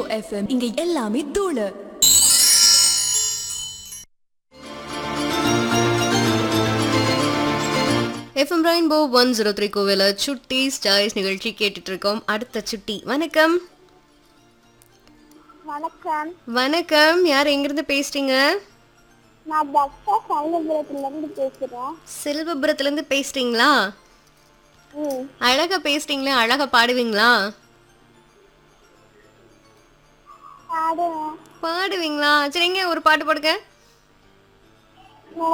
FM இங்க எல்லாமே தூளு FM rainbow one zero three கோவில சுட்டி ஸ்டாய்ஸ் நிகழ்ச்சி கேட்டுட்டு இருக்கோம் அடுத்த சுட்டி வணக்கம் வணக்கம் வணக்கம் யார் எங்கிருந்து பேசுறீங்க நான் தக்ஷா சைலபுரத்துல இருந்து பேசுறேன் செல்வபுரத்துல இருந்து பேசுறீங்களா ம் அழகா பேசுறீங்களா அழகா பாடுவீங்களா பாடுவேன் பாடுவீங்களா சரிங்க ஒரு பாட்டு பாடுங்க நோ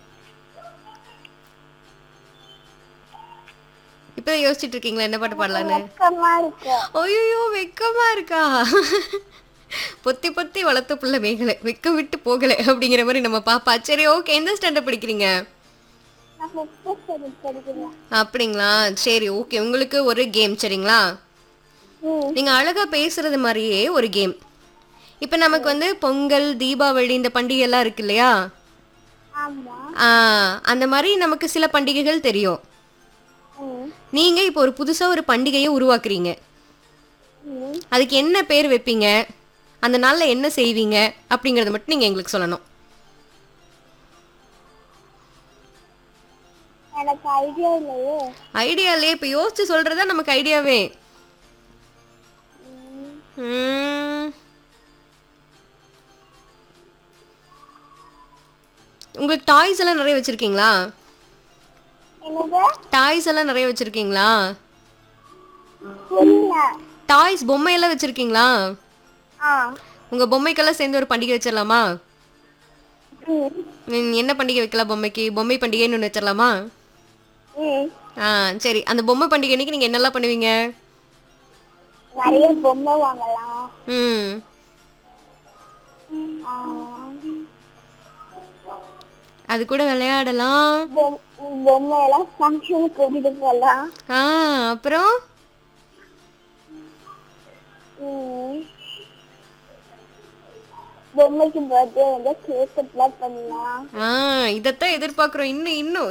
இப்போ யோசிச்சுட்டு இருக்கீங்களா என்ன பாட்டு பாடலான்னு வெக்கமா இருக்கு ஐயோ வெக்கமா இருக்கா பொத்தி பொத்தி வளர்த்த புள்ள மேகலை வெக்க விட்டு போகலை அப்படிங்கிற மாதிரி நம்ம பாப்பா சரி ஓகே எந்த ஸ்டாண்டர்ட் படிக்கிறீங்க நான் ஃபிஃப்த் ஸ்டாண்டர்ட் படிக்கிறேன் அப்படிங்களா சரி ஓகே உங்களுக்கு ஒரு கேம் சரிங்களா ம் நீங்க அழகா பேசுறது மாதிரியே ஒரு கேம் இப்போ நமக்கு வந்து பொங்கல் தீபாவளி இந்த பண்டிகை எல்லாம் இருக்கு இல்லையா ஆமா ஆ, அந்த மாதிரி நமக்கு சில பண்டிகைகள் தெரியும் ம் நீங்க இப்போ ஒரு புதுசா ஒரு பண்டிகையை உருவாக்குறீங்க ம் அதுக்கு என்ன பேர் வைப்பீங்க அந்த நாள்ல என்ன செய்வீங்க அப்படிங்கறத மட்டும் நீங்க எங்களுக்கு சொல்லணும் எனக்கு ஐடியா இல்லையே ஐடியாலே இப்போ யோசிச்சு சொல்றதா நமக்கு ஐடியாவே ம், ம். உங்களுக்கு டாய்ஸ் எல்லாம் நிறைய வச்சிருக்கீங்களா என்னது டாய்ஸ் எல்லாம் நிறைய வச்சிருக்கீங்களா புரியல டாய்ஸ் பொம்மையெல்லாம் வச்சிருக்கீங்களா ஆ உங்க பொம்மைக்கெல்லாம் சேர்ந்து ஒரு பண்டிகை வச்சிடலாமா ம் ம், என்ன பண்டிகை வைக்கலாம் பொம்மைக்கு பொம்மை பண்டிகைன்னு ஒன்று வச்சிடலாமா ம் ஆ சரி அந்த பொம்மை பண்டிகை அன்னைக்கு நீங்க என்னெல்லாம் பண்ணுவீங்க நிறைய பொம்மை வாங்கலாம் ம் ஆ, அது கூட விளையாடலாம் பொம்- பொம்மை எல்லாம் ஃபங்க்ஷனுக்கு கூட்டிட்டு போகலாம் ஆ அப்புறம் ம். பொம்மைக்கு பர்த்டே வந்து கேக் கட்லாம் பண்ணலாம் ஆ இதைத்தான் எதிர்பார்க்குறோம் இன்னும் இன்னும்